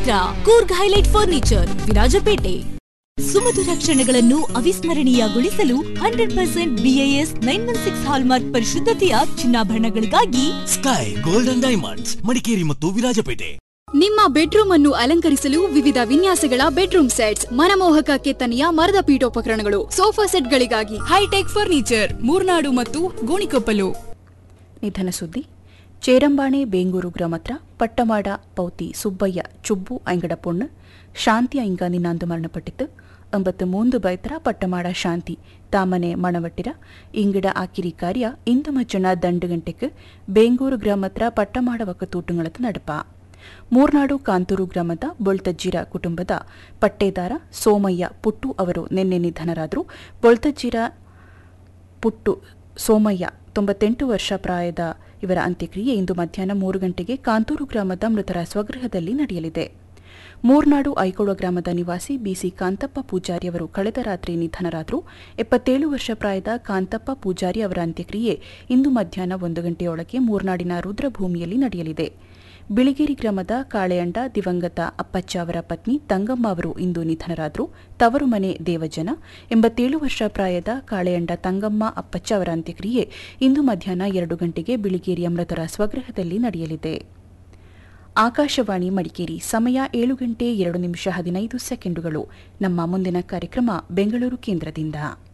ಹತ್ರ Coorg highlight furniture Virajpet ಸುಮಧುರ ಕ್ಷಣಗಳನ್ನು ಅವಿಸ್ಮರಣೀಯಗೊಳಿಸಲು hundred percent BIS nine one six hallmark ಪರಿಶುದ್ಧತೆಯ ಚಿನ್ನಾಭರಣಗಳಿಗಾಗಿ ಸ್ಕೈ ಗೋಲ್ಡನ್ ಡೈಮಂಡ್ಸ್ ಮಡಿಕೇರಿ ಮತ್ತು ವಿರಾಜಪೇಟೆ ನಿಮ್ಮ ಬೆಡ್ರೂಮ್ ಅನ್ನು ಅಲಂಕರಿಸಲು ವಿವಿಧ ವಿನ್ಯಾಸಗಳ ಬೆಡ್ರೂಮ್ ಸೆಟ್ಸ್ ಮನಮೋಹಕ ಕೆತ್ತನೆಯ ಮರದ ಪೀಠೋಪಕರಣಗಳು ಸೋಫಾ ಸೆಟ್ಗಳಿಗಾಗಿ ಹೈಟೆಕ್ ಫರ್ನಿಚರ್ ಮೂರ್ನಾಡು ಮತ್ತು ಗೋಣಿಕೊಪ್ಪಲು ನಿಧನ ಸುದ್ದಿ ಚೇರಂಬಾಣೆ ಬೇಂಗೂರು ಗ್ರಾಮತ್ರ ಪಟ್ಟಮಾಡ ಪೌತಿ ಸುಬ್ಬಯ್ಯ ಚುಬ್ಬು ಐಂಗಡ ಪೊಣ್ಣು ಶಾಂತಿ ಐಂಗ ನಿನ್ನಾಂದು ಮರಣಪಟ್ಟಿತ್ತು ಒಂಬತ್ತು ಮೂಂದು ಬೈತರ ಪಟ್ಟಮಾಡ ಶಾಂತಿ ತಾಮನೆ ಮಣವಟ್ಟಿರ ಇಂಗಿಡ ಆಕಿರಿ ಕಾರ್ಯ ಇಂದು ಮಜ್ಜನ ದಂಡು ಗಂಟೆಗೆ ಬೇಂಗೂರು ಗ್ರಾಮತ್ರ ಪಟ್ಟಮಾಡ ಒಕ್ಕತೂಟುಗಳತ್ತ ನಡಪ ಮೂರ್ನಾಡು ಕಾಂತೂರು ಗ್ರಾಮದ ಬೊಳ್ತಜ್ಜಿರ ಕುಟುಂಬದ ಪಟ್ಟೇದಾರ ಸೋಮಯ್ಯ ಪುಟ್ಟು ಅವರು ನಿನ್ನೆ ನಿಧನರಾದರು ಬೊಳ್ತಜ್ಜಿರ ಪುಟ್ಟು ಸೋಮಯ್ಯ ತೊಂಬತ್ತೆಂಟು ವರ್ಷ ಪ್ರಾಯದ ಇವರ ಅಂತ್ಯಕ್ರಿಯೆ ಇಂದು ಮಧ್ಯಾಹ್ನ ಮೂರು ಗಂಟೆಗೆ ಕಾಂತೂರು ಗ್ರಾಮದ ಮೃತರ ಸ್ವಗೃಹದಲ್ಲಿ ನಡೆಯಲಿದೆ ಮೂರ್ನಾಡು ಐಕೋಳ ಗ್ರಾಮದ ನಿವಾಸಿ ಬಿಸಿ ಕಾಂತಪ್ಪ ಪೂಜಾರಿ ಅವರು ಕಳೆದ ರಾತ್ರಿ ನಿಧನರಾದರು ಎಪ್ಪತ್ತೇಳು ವರ್ಷ ಪ್ರಾಯದ ಕಾಂತಪ್ಪ ಪೂಜಾರಿ ಅವರ ಅಂತ್ಯಕ್ರಿಯೆ ಇಂದು ಮಧ್ಯಾಹ್ನ ಒಂದು ಗಂಟೆಯೊಳಗೆ ಮೂರ್ನಾಡಿನ ರುದ್ರಭೂಮಿಯಲ್ಲಿ ನಡೆಯಲಿದೆ ಬಿಳಿಗೇರಿ ಗ್ರಾಮದ ಕಾಳೆಯಂಡ ದಿವಂಗತ ಅಪ್ಪಚ್ಚ ಅವರ ಪತ್ನಿ ತಂಗಮ್ಮ ಅವರು ಇಂದು ನಿಧನರಾದರು ತವರು ಮನೆ ದೇವಜನ ಎಂಬತ್ತೇಳು ವರ್ಷ ಪ್ರಾಯದ ಕಾಳೆಯಂಡ ತಂಗಮ್ಮ ಅಪ್ಪಚ್ಚ ಅವರ ಅಂತ್ಯಕ್ರಿಯೆ ಇಂದು ಮಧ್ಯಾಹ್ನ ಎರಡು ಗಂಟೆಗೆ ಬಿಳಿಗೇರಿಯ ಮೃತರ ಸ್ವಗೃಹದಲ್ಲಿ ನಡೆಯಲಿದೆ ಆಕಾಶವಾಣಿ ಮಡಿಕೇರಿ ಸಮಯ ಏಳು ಗಂಟೆ ಎರಡು ನಿಮಿಷ ಹದಿನೈದು ಸೆಕೆಂಡುಗಳು ನಮ್ಮ ಮುಂದಿನ ಕಾರ್ಯಕ್ರಮ ಬೆಂಗಳೂರು ಕೇಂದ್ರದಿಂದ